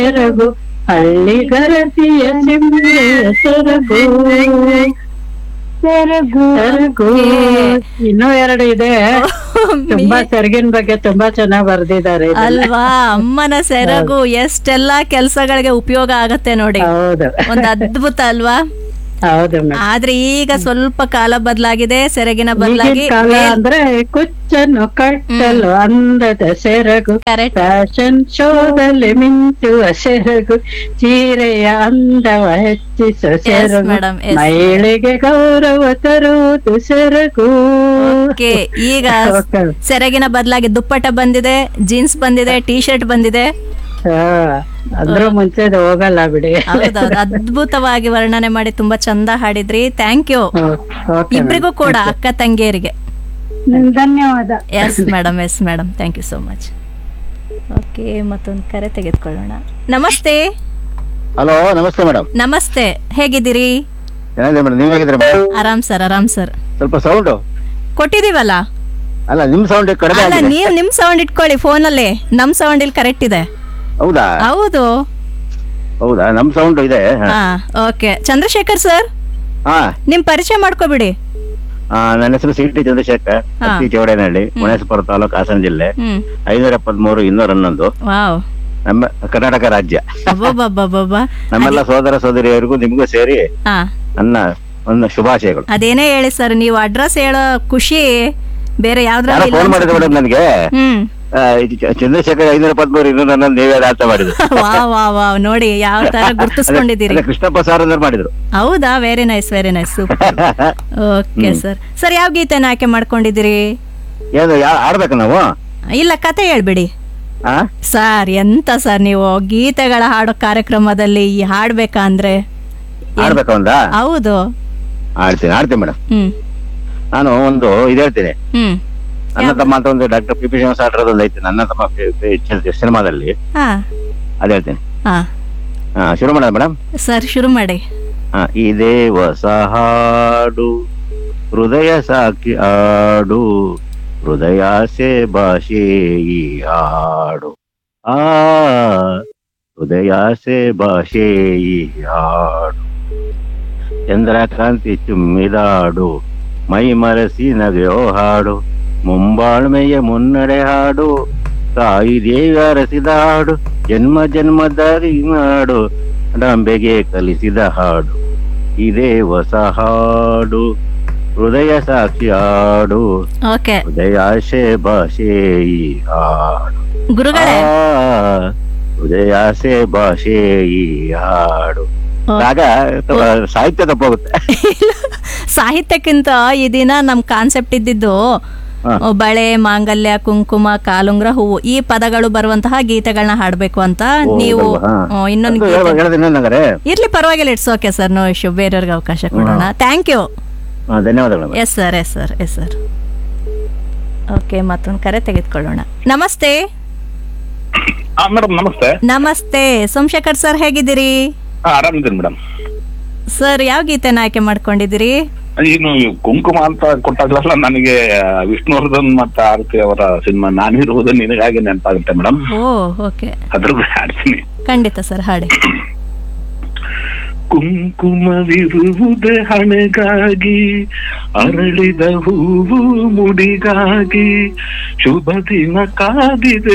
ಸೆರಗು ಹಳ್ಳಿ ಗರತಿಯ ಸಿಂಹೆಯ ಸೆರಗು ಸೆರಗು ಸೆರಗು ಇನ್ನೂ ಎರಡು ಇದೆ ತುಂಬಾ ಸೆರಗಿನ ಬಗ್ಗೆ ತುಂಬಾ ಚೆನ್ನಾಗ್ ಬರ್ದಿದ್ದಾರೆ ಇದನ್ನ. ಅಲ್ವಾ ಅಮ್ಮನ ಸೆರಗು ಎಷ್ಟೆಲ್ಲಾ ಕೆಲ್ಸಗಳಿಗೆ ಉಪಯೋಗ ಆಗತ್ತೆ ನೋಡಿ ಹೌದು ಒಂದ್ ಅದ್ಭುತ ಅಲ್ವಾ ಹೌದು ಮೇಡಮ್ ಆದ್ರೆ ಈಗ ಸ್ವಲ್ಪ ಕಾಲ ಬದಲಾಗಿದೆ ಸೆರಗಿನ ಬದಲಾಗಿ ಈಗಿನ ಕಾಲ ಅಂದ್ರೆ ಕುಚ್ಚನ್ನು ಕಟ್ಟಲು ಅಂದದ ಸೆರಗು ಕರೆಕ್ಟ್ ಫ್ಯಾಷನ್ ಶೋದಲ್ಲಿ ಮಿಂಚುವ ಸೆರಗು ಚೀರೆಯ ಅಂದವ ಹೆಚ್ಚಿಸುವ ಸೆರಗು madam, yes. ಮಹಿಳೆಗೆ ಗೌರವ ತರುವುದು ಸೆರಗು ಓಕೆ ಈಗ Okay. ಸೆರಗಿನ ಬದಲಾಗಿ ದುಪ್ಪಟ್ಟ ಬಂದಿದೆ ಜೀನ್ಸ್ ಬಂದಿದೆ ಟಿ ಶರ್ಟ್ ಬಂದಿದೆ ಹಾ, ಅದ್ರ ಮುಂಚೆ ಅದು ಹೋಗಲ್ಲ ಬಿಡಿ ಹೌದೌದು ಅದ್ಭುತವಾಗಿ ವರ್ಣನೆ ಮಾಡಿ ತುಂಬಾ ಚಂದ ಹಾಡಿದ್ರಿ ಥ್ಯಾಂಕ್ ಯು ಓಕೆ ಇಬ್ರಿಗೂ ಕೂಡ ಅಕ್ಕ ತಂಗಿಯರಿಗೆ ಧನ್ಯವಾದ yes madam yes madam thank you so much okay ಮತ್ತೊಂದು ಕರೆ ತೆಗೆದುಕೊಳ್ಳೋಣ ನಮಸ್ತೆ ಹಲೋ ನಮಸ್ತೆ ಮೇಡಮ್ ನಮಸ್ತೆ ಹೇಗಿದ್ದೀರಿ ಚೆನ್ನಾಗಿದೆ ಮೇಡಮ್ ನೀವು ಹೇಗಿದ್ರೆ ಮೇಡಮ್ ಆರಾಮ್ ಸರ್ ಆರಾಮ್ ಸರ್ ಸ್ವಲ್ಪ ಸೌಂಡು ಕೊಟ್ಟಿದೀವಲ್ಲ ಅಲ್ಲ ನಿಮ್ ಸೌಂಡ್ ಕಡಿಮೆ ಅಲ್ಲ ಆಗಿದೆ ನೀವ್ ನಿಮ್ ಸೌಂಡ್ ಇಟ್ಕೊಳ್ಳಿ ಫೋನಲ್ಲಿ ನಮ್ ಸೌಂಡ್ ಇಲ್ಲಿ ಕರೆಕ್ಟ್ ಇದೆ ಹೌದಾ ಹೌದು ಹೌದಾ ನಮ್ ಸೌಂಡ್ ಇದೆ ಹಾ. ಹಾ ಓಕೆ ಚಂದ್ರಶೇಖರ್ ಸರ್ ಹಾ ನಿಮ್ ಪರಿಚಯ ಮಾಡ್ಕೋಬಿಡಿ ಆ, ನನ್ನ ಹೆಸರು ಸಿ ಟಿ ಚಂದ್ರಶೇಖರ್ ಹಾ. ಅತ್ತಿ ಚೌಡೇನಹಳ್ಳಿ ಮುನೇಶ್ವರ ತಾಲೂಕು ಹಾಸನ ಜಿಲ್ಲೆ ಹ್ಮ್ ಐನೂರ ಎಪ್ಪತ್ಮೂರು ಇನ್ನೂರ ಹನ್ನೊಂದು ವಾವ್ ನಮ್ಮ ಕರ್ನಾಟಕ ರಾಜ್ಯ ಅಬ್ಬಬ್ಬಬ್ಬಬ್ಬ ನಮ್ಮೆಲ್ಲ ಸೋದರ ಸೋದರಿಯರಿಗೂ ನಿಮಗೂ ಸೇರಿ ಹಾ ನನ್ನ ಒಂದು ಶುಭಾಶಯಗಳು ಅದೇನೇ ಹೇಳಿ ಸರ್ ನೀವು ಅಡ್ರೆಸ್ ಹೇಳೋ ಖುಷಿ ಬೇರೆ ಯಾರೋ ಯಾವ್ದ್ರಲ್ಲಿ ಫೋನ್ ಮಾಡಿದ್ರು ಮೇಡಮ್ ನನಗೆ ಹ್ಮ್ ಆ, ಇದು ಚ- ಚಂದ್ರಶೇಖರ್ ಐನೂರ ಎಪ್ಪತ್ಮೂರು ಇನ್ನೂರ ಹನ್ನೊಂದು ನೀವೇ ಅರ್ಥ ಮಾಡಿದ್ರು ವಾ ವಾ ವಾ ನೋಡಿ ಯಾವ ತರ ಗುರ್ತಿಸ್ಕೊಂಡಿದ್ದೀರಿ ಅದೇ ಕೃಷ್ಣಪ್ಪ ಸಾರ್ ಅಂದ್ರೆ ಮಾಡಿದ್ರು ಹೌದಾ very nice very nice super okay sir sir ಯಾವ ಗೀತೆನ ಆಯ್ಕೆ ಮಾಡ್ಕೊಂಡಿದ್ದೀರಿ ಏನು ಯಾ ಆಡ್ಬೇಕು ನಾವು ಇಲ್ಲ ಕತೆ ಹೇಳ್ಬಿಡಿ ಆ ಸರ್ ಎಂತ ಸರ್ ನೀವು ಗೀತೆಗಳ ಹಾಡೋ ಕಾರ್ಯಕ್ರಮದಲ್ಲಿ ಈ ಹಾಡ್ಬೇಕಾ ಅಂದ್ರೆ ಆಡ್ಬೇಕು ಒಂದಾ ಹೌದು ಆಡ್ತೀನಿ ಆಡ್ತೀನಿ ಮೇಡಮ್ ಹ್ಮ್ ನಾನು ಒಂದು ಇದು ಹೇಳ್ತೀನಿ ಹ್ಮ್ ನನ್ನ ತಮ್ಮ ಅಂತ ಒಂದು ಡಾಕ್ಟರ್ ಪಿ ಪಿ ಶ್ರೀನಿವಾಸ ಒಂದು ಐತಿ ನನ್ನ ತಮ್ಮ ಸಿನಿಮಾದಲ್ಲಿ ಹಾ ಅದ್ ಹೇಳ್ತೀನಿ ಹಾ ಹಾ ಶುರು ಮಾಡೋಣ ಮೇಡಮ್ ಸರ್ ಶುರು ಮಾಡಿ ಹಾ ಇದೇ ಹೊಸ ಹಾಡು ಹೃದಯ ಸಾಕಿ ಆಡು ಹೃದಯಾಸೆ ಭಾಷೆ ಈ ಹಾಡು ಆ ಹೃದಯಾಸೆ ಭಾಷೆ ಈ ಹಾಡು ಚಂದ್ರಕಾಂತಿ ಚುಮ್ಮಿದಾಡು ಮೈ ಮರೆಸಿ ನಗೆಯೋ ಹಾಡು ಮುಂಬಾಳ್ಮೆಯ ಮುನ್ನಡೆ ಹಾಡು ತಾಯಿ ದೇವಿ ಅರಸಿದ ಹಾಡು ಜನ್ಮ ಜನ್ಮದಾರಿ ನಾಡು ಡಂಬೆಗೆ ಕಲಿಸಿದ ಹಾಡು ಇದೇ ಹೊಸ ಹಾಡು ಹೃದಯ ಸಾಕ್ಷಿ ಹಾಡು ಓಕೆ ಹೃದಯಾಶೆ ಭಾಷೆ ಈ ಹಾಡು ಗುರುಗಳೇ ಆ, ಹೃದಯಾಸೆ ಭಾಷೆ ಈ ಹಾಡು ಓ. ಆಗ ತ- ಸಾಹಿತ್ಯ ತಪ್ಪೋಗುತ್ತೆ ಸಾಹಿತ್ಯಕ್ಕಿಂತ ಈ ದಿನ ನಮ್ ಕಾನ್ಸೆಪ್ಟ್ ಇದ್ದಿದ್ದು ಹಾ. ಬಳೆ ಮಾಂಗಲ್ಯ ಕುಂಕುಮ ಕಾಲುಂಗ್ರ ಹೂವು ಈ ಪದಗಳು ಬರುವಂತಹ ಗೀತೆಗಳನ್ನ ಹಾಡ್ಬೇಕು ಅಂತ ಓ, ನೀವು ಹೌದಲ್ವಾ? ಹಾ. ಹ್ಮ್, ಇನ್ನೊಂದು ಅದು ಗೀತೆ ಹೇಳ್ಬೇಕು, ಹೇಳ್ತೀನಿ ಏನಂದ್ರೆ ಇರ್ಲಿ ಪರವಾಗಿಲ್ಲ it's okay sir no issue ಬೇರೆಯವ್ರಿಗೆ ಅವಕಾಶ ಕೊಡೋಣ ಥ್ಯಾಂಕ್ ಯು ಹಾ, ಧನ್ಯವಾದಗಳು madam. Yes sir yes sir yes sir okay ಮತ್ತೊಂದು ಕರೆ ತೆಗೆದುಕೊಳ್ಳೋಣ ನಮಸ್ತೆ ಮೇಡಮ್ ನಮಸ್ತೆ ನಮಸ್ತೆ ಸೋಮಶೇಖರ್ ಸರ್ ಹೇಗಿದ್ದೀರಿ ಹಾ ಆರಾಮಿದ್ದೀನಿ ಮೇಡಮ್ ಸರ್ ಯಾವ ಗೀತೆನ ಆಯ್ಕೆ ಮಾಡ್ಕೊಂಡಿದ್ದೀರಿ ಇನ್ನು ಕುಂಕುಮ ಅಂತ ಕೊಟ್ಟಾಗ್ಲೆಲ್ಲ ನನಗೆ ವಿಷ್ಣುವರ್ಧನ್ ಮತ್ತೆ ಆರತಿ ಅವರ ಸಿನಿಮಾ ನಾನಿರುವುದು ನಿನಗಾಗಿ ನೆನಪಾಗುತ್ತೆ ಮೇಡಮ್ ಓ ಓಕೆ ಅದ್ರ ಬಗ್ಗೆ ಹಾಡ್ತೀನಿ ಖಂಡಿತ ಸರ್ ಹಾಡಿ ಕುಂಕುಮವಿರುವುದೇ ಹಣೆಗಾಗಿ ಅರಳಿದ ಹೂವು ಮುಡಿಗಾಗಿ ಶುಭ ದಿನ ಕಾದಿದೆ